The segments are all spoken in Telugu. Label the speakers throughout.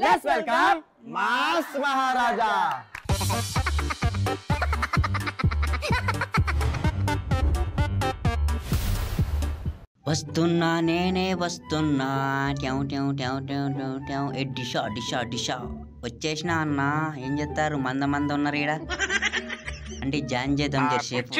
Speaker 1: లెట్స్ వెల్కమ్ మాస్ మహారాజా
Speaker 2: వస్తున్నా నేనే వస్తున్నా ట్యావ్ ట్యావ్ ట్యావ్ ట్యావ్ ట్యావ్ ట్యావ్ ఏ డిషా డిషా డిషా వచ్చేసిన అన్న ఏం చెప్తారు మంద మంద ఉన్నారు ఈడ అంటే జాయిన్ చేద్దాం జరసేపు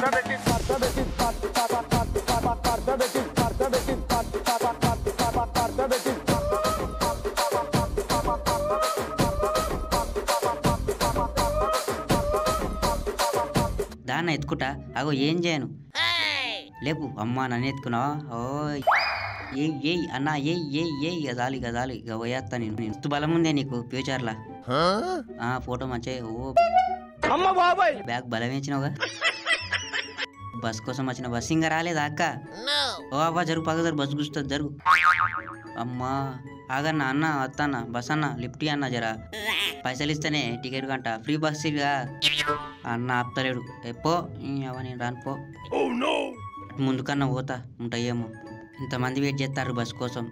Speaker 2: దాన్ని ఎత్తుకుంటా అగో ఏం చేయను లేపు అమ్మా నన్ను ఎత్తుకున్నావా ఓ ఏ ఏయ్ అన్నా ఏయ్ ఏయ్ ఏయ్ గదాలి గదాలి ఇక పోయేస్తా నేను నేను మస్తు బలం ఉందే నీకు ఫ్యూచర్లా ఆ ఫోటో మంచిగా ఓ
Speaker 1: అమ్మ బాబాయ్
Speaker 2: బ్యాగ్ బలం వేసినావుగా బస్ కోసం వచ్చిన బస్ ఇంకా రాలేదా అక్క ఓ అవ్వ జరుగు పక్క జరుగు బస్ గుస్తుంది జరుగు అమ్మా ఆగన్న అన్న వస్తాన్న బస్ అన్న లిఫ్ట్ ఇయ్యి అన్న జరా పైసలు ఇస్తేనే టికెట్ కంట ఫ్రీ బస్ ఇక అన్న ఆపుతలేడు ఏ పో ఈ అవ్వ నేను రాను పో ముందుకన్నా పోతా ఉంటాయేమో ఇంతమంది వెయిట్ చేస్తారు బస్ కోసం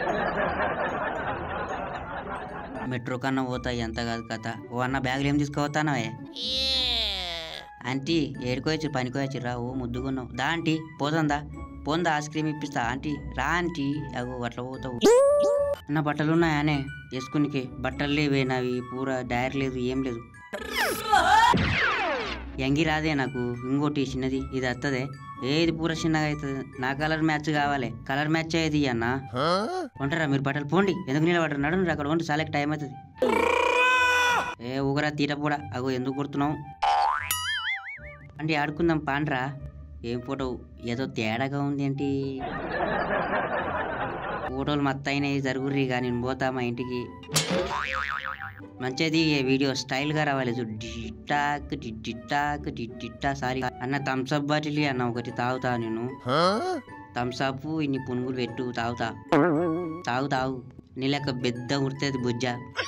Speaker 2: మెట్రో కన్నా పోతా ఎంత కాదు కథ ఓ అన్న బ్యాగులు ఏం తీసుకుపోతానవే ఆంటీ ఏడుకోవచ్చు పనికోవచ్చు రా ఓ ముద్దుగున్నావు దా ఆంటీ పోతుందా పోందా ఐస్ క్రీమ్ ఇప్పిస్తా ఆంటీ రా ఆంటీ అగో అట్లా పోతావు నా బట్టలు ఉన్నాయానే వేసుకునికి బట్టలు లేవే నావి పూర డైర్ లేదు ఏం లేదు ఎంగి రాదే నాకు ఇంకోటి చిన్నది ఇది వస్తుంది ఏది పూర చిన్నగా అవుతుంది నా కలర్ మ్యాచ్ కావాలి కలర్ మ్యాచ్ అయ్యేది అన్న ఉంటారా మీరు బట్టలు పోండి ఎందుకు నిలబడరు నడు మీరు అక్కడ ఉండి చాలా టైం అవుతుంది ఏ ఊగరా తీట కూడా అగో ఎందుకు కొడుతున్నావు అంటే ఆడుకుందాం పాండ్రా ఏం ఫోటో ఏదో తేడాగా ఉంది ఏంటి ఫోటోలు మత్తయినాయి జరుగుర్రి ఇక నేను పోతా మా ఇంటికి మంచిది ఈ వీడియో స్టైల్ గా రావాలి చూడు డిటాక్ డిటాక్ డిటా సారీ అన్న థమ్స్ అప్ బాటిల్ అన్న ఒకటి తాగుతా నేను థమ్స్ అప్ ఇన్ని పునుగులు పెట్టు తాగుతా తాగు తాగు నీ లెక్క పెద్ద ఉడుతుంది బుజ్జ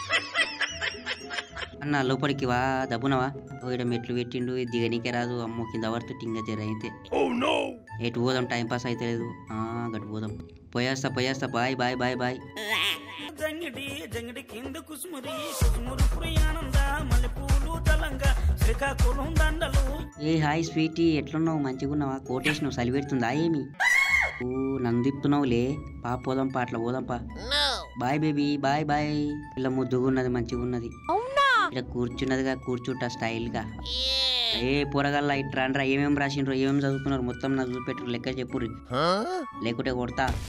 Speaker 2: అన్న లోపలికి వా దబ్బునవా ఇక్కడ మెట్లు పెట్టిండు ఇది దిగనీకే రాదు అమ్మో కింద పడుతుంటే ఇంకా జర అయితే ఎటు పోదాం టైం పాస్ అయితే లేదు ఆ, గట్టు పోదాం పోయేస్తా పోయేస్తా బాయ్ బాయ్ బాయ్ బాయ్
Speaker 3: జంగిడి జంగిడి కింద కుసుమురి కుసుమురు ప్రయానంద మల్లెపూలు తలంగా శ్రీకాకుళం దండలు
Speaker 2: ఏ హాయ్ స్వీటీ ఎట్లున్నావు మంచిగా ఉన్నావా కోటేసినావు చలి పెడుతుందా ఏమి ఓ నన్ను తిప్పుతున్నావులే పా పోదాం పా అట్లా పోదాం పా బాయ్ బేబీ బాయ్ బాయ్ ఇలా ముద్దుగా ఉన్నది మంచిగా ఉన్నది ఇలా కూర్చున్నదిగా కూర్చుంటా స్టైల్ గా ఏ పొరగల్లా ఇట్రా రా ఏమేమి రాసిండ్రు ఏమేమి చదువుకున్నారు మొత్తం నాకు చూపెట్టు లెక్క చెప్పుర్రి లేకుంటే కొడతా